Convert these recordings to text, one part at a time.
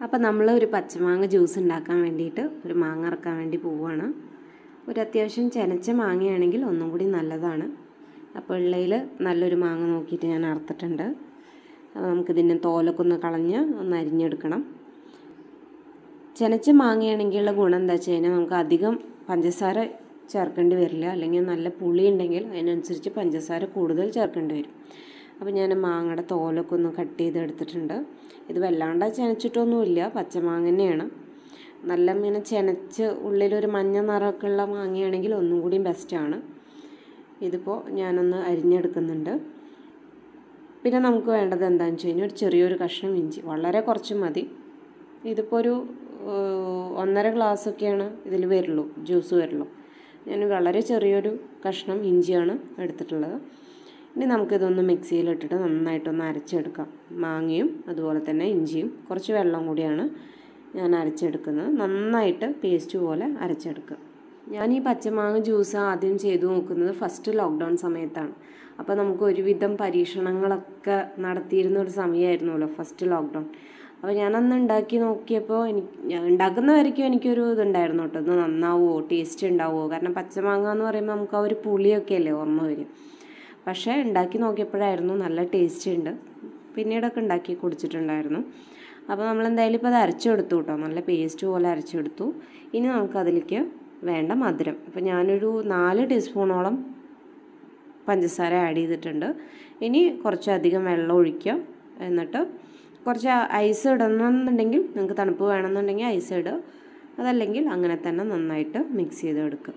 അപ്പം നമ്മൾ ഒരു പച്ചമാങ്ങ ജ്യൂസ് ഉണ്ടാക്കാൻ വേണ്ടിയിട്ട് ഒരു മാങ്ങ ഇറക്കാൻ വേണ്ടി പോവുകയാണ് ഒരു അത്യാവശ്യം ചെനച്ച മാങ്ങയാണെങ്കിൽ ഒന്നും കൂടി നല്ലതാണ് അപ്പോൾ ഉള്ളതിൽ നല്ലൊരു മാങ്ങ നോക്കിയിട്ട് ഞാൻ അറുത്തിട്ടുണ്ട് അപ്പോൾ നമുക്കിതിൻ്റെ തോലൊക്കെ ഒന്ന് കളഞ്ഞ് ഒന്ന് അരിഞ്ഞെടുക്കണം ചെനച്ച മാങ്ങയാണെങ്കിലുള്ള ഗുണം എന്താ വെച്ച് കഴിഞ്ഞാൽ നമുക്ക് അധികം പഞ്ചസാര ചേർക്കേണ്ടി വരില്ല അല്ലെങ്കിൽ നല്ല പുളി ഉണ്ടെങ്കിൽ അതിനനുസരിച്ച് പഞ്ചസാര കൂടുതൽ ചേർക്കേണ്ടി വരും അപ്പോൾ ഞാൻ മാങ്ങയുടെ തോലൊക്കെ ഒന്ന് കട്ട് ചെയ്ത് എടുത്തിട്ടുണ്ട് ഇത് വല്ലാണ്ട് ചെനച്ചിട്ടൊന്നുമില്ല പച്ചമാങ്ങ തന്നെയാണ് നല്ല ഇങ്ങനെ ചെനച്ച് ഉള്ളിലൊരു മഞ്ഞ നിറമൊക്കെ ഉള്ള മാങ്ങയാണെങ്കിൽ ഒന്നും കൂടിയും ബെസ്റ്റാണ് ഇതിപ്പോൾ ഞാനൊന്ന് അരിഞ്ഞെടുക്കുന്നുണ്ട് പിന്നെ നമുക്ക് വേണ്ടത് എന്താണെന്ന് വെച്ച് കഴിഞ്ഞാൽ ഒരു ചെറിയൊരു കഷ്ണം ഇഞ്ചി വളരെ കുറച്ച് മതി ഇതിപ്പോൾ ഒരു ഒന്നര ഗ്ലാസ്സൊക്കെയാണ് ഇതിൽ വരുള്ളൂ ജ്യൂസ് വരുള്ളൂ ഞാൻ വളരെ ചെറിയൊരു കഷ്ണം ഇഞ്ചിയാണ് എടുത്തിട്ടുള്ളത് ഇനി നമുക്കിതൊന്ന് മിക്സിയിലിട്ടിട്ട് നന്നായിട്ടൊന്ന് അരച്ചെടുക്കാം മാങ്ങയും അതുപോലെ തന്നെ ഇഞ്ചിയും കുറച്ച് വെള്ളം കൂടിയാണ് ഞാൻ അരച്ചെടുക്കുന്നത് നന്നായിട്ട് പേസ്റ്റ് പോലെ അരച്ചെടുക്കുക ഞാൻ ഈ പച്ചമാങ്ങ ജ്യൂസ് ആദ്യം ചെയ്തു നോക്കുന്നത് ഫസ്റ്റ് ലോക്ക്ഡൗൺ സമയത്താണ് അപ്പോൾ നമുക്ക് ഒരുവിധം പരീക്ഷണങ്ങളൊക്കെ നടത്തിയിരുന്ന ഒരു സമയമായിരുന്നല്ലോ ഫസ്റ്റ് ലോക്ക്ഡൗൺ അപ്പോൾ ഞാനന്ന് ഉണ്ടാക്കി നോക്കിയപ്പോൾ എനിക്ക് ഞാൻ ഉണ്ടാക്കുന്നവരേക്കും എനിക്കൊരു ഇതുണ്ടായിരുന്നു കേട്ടോ ഇത് നന്നാവുമോ ടേസ്റ്റ് ഉണ്ടാവുമോ കാരണം പച്ചമാങ്ങ എന്ന് പറയുമ്പോൾ നമുക്ക് ആ ഒരു പുളിയൊക്കെ അല്ലേ ഓർമ്മ വരും പക്ഷേ ഉണ്ടാക്കി നോക്കിയപ്പോഴായിരുന്നു നല്ല ടേസ്റ്റ് ഉണ്ട് പിന്നീടൊക്കെ ഉണ്ടാക്കി കുടിച്ചിട്ടുണ്ടായിരുന്നു അപ്പോൾ നമ്മൾ എന്തായാലും ഇപ്പോൾ അത് അരച്ചെടുത്തു കേട്ടോ നല്ല പേസ്റ്റ് പോലെ അരച്ചെടുത്തു ഇനി നമുക്കതിലേക്ക് വേണ്ട മധുരം അപ്പോൾ ഞാനൊരു നാല് ടീസ്പൂണോളം പഞ്ചസാര ആഡ് ചെയ്തിട്ടുണ്ട് ഇനി കുറച്ചധികം വെള്ളം ഒഴിക്കുക എന്നിട്ട് കുറച്ച് ഐസ് ഇടണമെന്നുണ്ടെങ്കിൽ നിങ്ങൾക്ക് തണുപ്പ് വേണമെന്നുണ്ടെങ്കിൽ ഐസ് ഇടുക അതല്ലെങ്കിൽ അങ്ങനെ തന്നെ നന്നായിട്ട് മിക്സ് ചെയ്ത് എടുക്കുക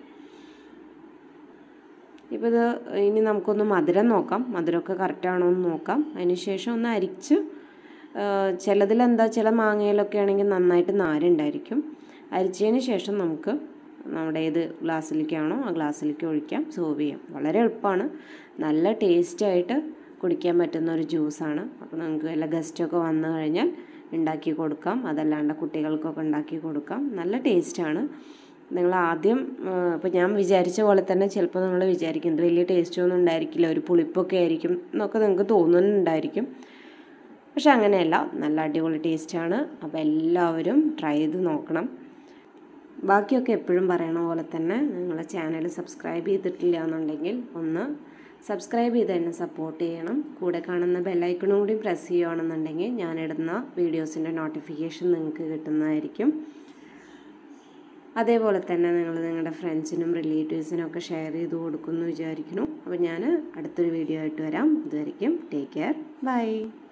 ഇപ്പോൾ ഇത് ഇനി നമുക്കൊന്ന് മധുരം നോക്കാം മധുരമൊക്കെ കറക്റ്റാണോ എന്ന് നോക്കാം അതിന് ശേഷം ഒന്ന് അരിച്ച് ചിലതിലെന്താ ചില മാങ്ങയിലൊക്കെ ആണെങ്കിൽ നന്നായിട്ട് നാരുണ്ടായിരിക്കും അരിച്ചതിന് ശേഷം നമുക്ക് നമ്മുടെ ഏത് ഗ്ലാസ്സിലേക്കാണോ ആ ഗ്ലാസ്സിലേക്ക് ഒഴിക്കാം സേർവ് ചെയ്യാം വളരെ എളുപ്പമാണ് നല്ല ടേസ്റ്റായിട്ട് കുടിക്കാൻ പറ്റുന്ന ഒരു ജ്യൂസാണ് അപ്പോൾ നമുക്ക് വല്ല ഗസ്റ്റൊക്കെ വന്നു കഴിഞ്ഞാൽ ഉണ്ടാക്കി കൊടുക്കാം അതല്ലാണ്ട് കുട്ടികൾക്കൊക്കെ ഉണ്ടാക്കി കൊടുക്കാം നല്ല ടേസ്റ്റാണ് നിങ്ങൾ ആദ്യം ഇപ്പോൾ ഞാൻ വിചാരിച്ച പോലെ തന്നെ ചിലപ്പോൾ നിങ്ങൾ വിചാരിക്കുന്നത് വലിയ ടേസ്റ്റൊന്നും ഉണ്ടായിരിക്കില്ല ഒരു പുളിപ്പൊക്കെ ആയിരിക്കും എന്നൊക്കെ നിങ്ങൾക്ക് തോന്നുന്നുണ്ടായിരിക്കും പക്ഷെ അങ്ങനെയല്ല നല്ല അടിപൊളി ടേസ്റ്റാണ് അപ്പോൾ എല്ലാവരും ട്രൈ ചെയ്ത് നോക്കണം ബാക്കിയൊക്കെ എപ്പോഴും പറയണ പോലെ തന്നെ നിങ്ങളെ ചാനൽ സബ്സ്ക്രൈബ് ചെയ്തിട്ടില്ല എന്നുണ്ടെങ്കിൽ ഒന്ന് സബ്സ്ക്രൈബ് ചെയ്ത് എന്നെ സപ്പോർട്ട് ചെയ്യണം കൂടെ കാണുന്ന ബെല്ലൈക്കണും കൂടി പ്രസ് ചെയ്യുകയാണെന്നുണ്ടെങ്കിൽ ഞാനിടുന്ന വീഡിയോസിൻ്റെ നോട്ടിഫിക്കേഷൻ നിങ്ങൾക്ക് കിട്ടുന്നതായിരിക്കും അതേപോലെ തന്നെ നിങ്ങൾ നിങ്ങളുടെ ഫ്രണ്ട്സിനും റിലേറ്റീവ്സിനും ഒക്കെ ഷെയർ ചെയ്ത് കൊടുക്കുമെന്ന് വിചാരിക്കുന്നു അപ്പോൾ ഞാൻ അടുത്തൊരു വീഡിയോ ആയിട്ട് വരാം ഇതുവരെയ്ക്കും ടേക്ക് കെയർ ബൈ